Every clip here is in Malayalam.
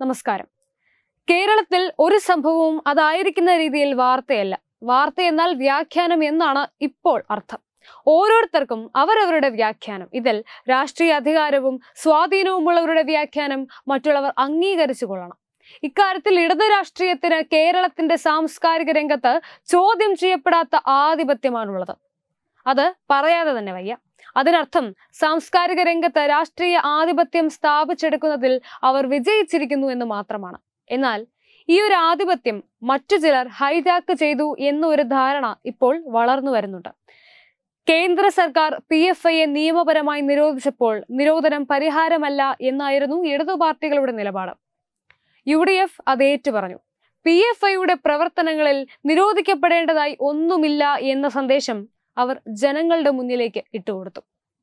നമസ്കാരം കേരളത്തിൽ ഒരു സംഭവവും അതായിരിക്കുന്ന രീതിയിൽ വാർത്തയല്ല വാർത്ത എന്നാൽ വ്യാഖ്യാനം എന്നാണ് ഇപ്പോൾ അർത്ഥം ഓരോരുത്തർക്കും അവരവരുടെ വ്യാഖ്യാനം ഇതിൽ രാഷ്ട്രീയ അധികാരവും സ്വാധീനവുമുള്ളവരുടെ വ്യാഖ്യാനം മറ്റുള്ളവർ അംഗീകരിച്ചു കൊള്ളണം ഇക്കാര്യത്തിൽ ഇടത് രാഷ്ട്രീയത്തിന് കേരളത്തിന്റെ സാംസ്കാരിക രംഗത്ത് ചോദ്യം ചെയ്യപ്പെടാത്ത ആധിപത്യമാണുള്ളത് അത് പറയാതെ തന്നെ വയ്യ അതിനർത്ഥം സാംസ്കാരിക രംഗത്ത് രാഷ്ട്രീയ ആധിപത്യം സ്ഥാപിച്ചെടുക്കുന്നതിൽ അവർ വിജയിച്ചിരിക്കുന്നു എന്ന് മാത്രമാണ് എന്നാൽ ഈ ഒരു ആധിപത്യം മറ്റു ചിലർ ഹൈജാക്ക് ചെയ്തു എന്നൊരു ധാരണ ഇപ്പോൾ വളർന്നു വരുന്നുണ്ട് കേന്ദ്ര സർക്കാർ പി എഫ് ഐയെ നിയമപരമായി നിരോധിച്ചപ്പോൾ നിരോധനം പരിഹാരമല്ല എന്നായിരുന്നു ഇടതു പാർട്ടികളുടെ നിലപാട് യു ഡി എഫ് അത് ഏറ്റുപറഞ്ഞു പി എഫ് ഐയുടെ പ്രവർത്തനങ്ങളിൽ നിരോധിക്കപ്പെടേണ്ടതായി ഒന്നുമില്ല എന്ന സന്ദേശം അവർ ജനങ്ങളുടെ മുന്നിലേക്ക് ഇട്ടുകൊടുത്തു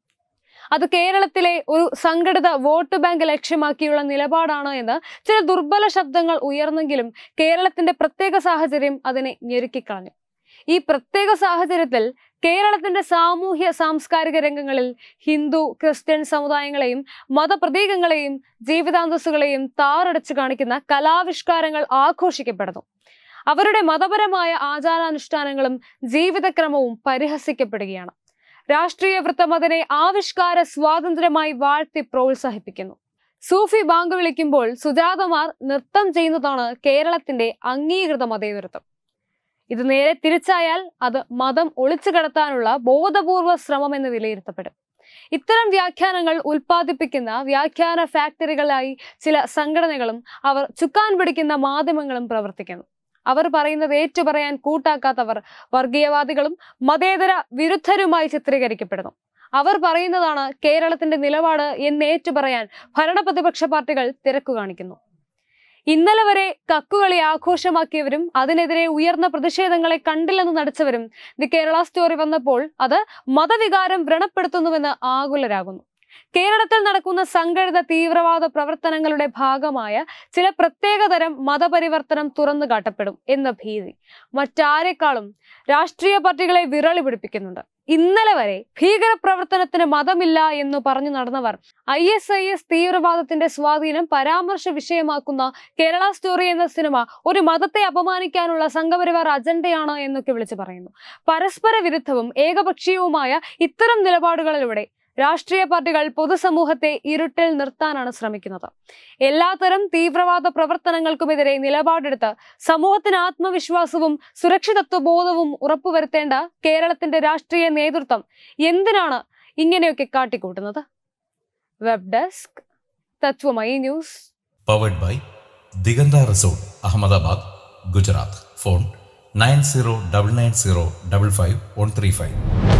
അത് കേരളത്തിലെ ഒരു സംഘടിത വോട്ട് ബാങ്ക് ലക്ഷ്യമാക്കിയുള്ള നിലപാടാണ് എന്ന് ചില ദുർബല ശബ്ദങ്ങൾ ഉയർന്നെങ്കിലും കേരളത്തിന്റെ പ്രത്യേക സാഹചര്യം അതിനെ ഞെരുക്കിക്കളഞ്ഞു ഈ പ്രത്യേക സാഹചര്യത്തിൽ കേരളത്തിന്റെ സാമൂഹ്യ സാംസ്കാരിക രംഗങ്ങളിൽ ഹിന്ദു ക്രിസ്ത്യൻ സമുദായങ്ങളെയും മതപ്രതീകങ്ങളെയും ജീവിതാന്തസ്സുകളെയും താറടച്ചു കാണിക്കുന്ന കലാവിഷ്കാരങ്ങൾ ആഘോഷിക്കപ്പെടുന്നു അവരുടെ മതപരമായ ആചാരാനുഷ്ഠാനങ്ങളും ജീവിതക്രമവും പരിഹസിക്കപ്പെടുകയാണ് രാഷ്ട്രീയ വൃത്തം അതിനെ ആവിഷ്കാര സ്വാതന്ത്ര്യമായി വാഴ്ത്തി പ്രോത്സാഹിപ്പിക്കുന്നു സൂഫി ബാങ്ക് വിളിക്കുമ്പോൾ സുജാതമാർ നൃത്തം ചെയ്യുന്നതാണ് കേരളത്തിന്റെ അംഗീകൃത മതേതരത്വം ഇത് നേരെ തിരിച്ചായാൽ അത് മതം ഒളിച്ചു കടത്താനുള്ള ബോധപൂർവ ശ്രമം എന്ന് വിലയിരുത്തപ്പെടും ഇത്തരം വ്യാഖ്യാനങ്ങൾ ഉൽപ്പാദിപ്പിക്കുന്ന വ്യാഖ്യാന ഫാക്ടറികളായി ചില സംഘടനകളും അവർ ചുക്കാൻ പിടിക്കുന്ന മാധ്യമങ്ങളും പ്രവർത്തിക്കുന്നു അവർ പറയുന്നത് ഏറ്റുപറയാൻ കൂട്ടാക്കാത്തവർ വർഗീയവാദികളും മതേതര വിരുദ്ധരുമായി ചിത്രീകരിക്കപ്പെടുന്നു അവർ പറയുന്നതാണ് കേരളത്തിന്റെ നിലപാട് എന്ന് ഏറ്റുപറയാൻ ഭരണപ്രതിപക്ഷ പാർട്ടികൾ തിരക്കു കാണിക്കുന്നു ഇന്നലെ വരെ കക്കുകളി ആഘോഷമാക്കിയവരും അതിനെതിരെ ഉയർന്ന പ്രതിഷേധങ്ങളെ കണ്ടില്ലെന്ന് നടിച്ചവരും ദി കേരള സ്റ്റോറി വന്നപ്പോൾ അത് മതവികാരം വ്രണപ്പെടുത്തുന്നുവെന്ന് ആകുലരാകുന്നു കേരളത്തിൽ നടക്കുന്ന സംഘടിത തീവ്രവാദ പ്രവർത്തനങ്ങളുടെ ഭാഗമായ ചില പ്രത്യേകതരം മതപരിവർത്തനം തുറന്നു കാട്ടപ്പെടും എന്ന ഭീതി മറ്റാരെക്കാളും രാഷ്ട്രീയ പാർട്ടികളെ വിരളി പിടിപ്പിക്കുന്നുണ്ട് ഇന്നലെ വരെ ഭീകരപ്രവർത്തനത്തിന് മതമില്ല എന്ന് പറഞ്ഞു നടന്നവർ ഐ എസ് ഐ എസ് തീവ്രവാദത്തിന്റെ സ്വാധീനം പരാമർശ വിഷയമാക്കുന്ന കേരള സ്റ്റോറി എന്ന സിനിമ ഒരു മതത്തെ അപമാനിക്കാനുള്ള സംഘപരിവാർ അജണ്ടയാണ് എന്നൊക്കെ വിളിച്ചു പറയുന്നു പരസ്പര വിരുദ്ധവും ഏകപക്ഷീയവുമായ ഇത്തരം നിലപാടുകളിലൂടെ രാഷ്ട്രീയ പാർട്ടികൾ പൊതുസമൂഹത്തെ ഇരുട്ടിൽ നിർത്താനാണ് ശ്രമിക്കുന്നത് എല്ലാത്തരം തീവ്രവാദ പ്രവർത്തനങ്ങൾക്കുമെതിരെ നിലപാടെടുത്ത് സമൂഹത്തിന് ആത്മവിശ്വാസവും സുരക്ഷിതത്വ ബോധവും ഉറപ്പുവരുത്തേണ്ട കേരളത്തിന്റെ രാഷ്ട്രീയ നേതൃത്വം എന്തിനാണ് ഇങ്ങനെയൊക്കെ കാട്ടിക്കൂട്ടുന്നത് web desk Tatwamayi news powered by Diganta resort Ahmedabad Gujarat phone nine zero double nine zero double five one three five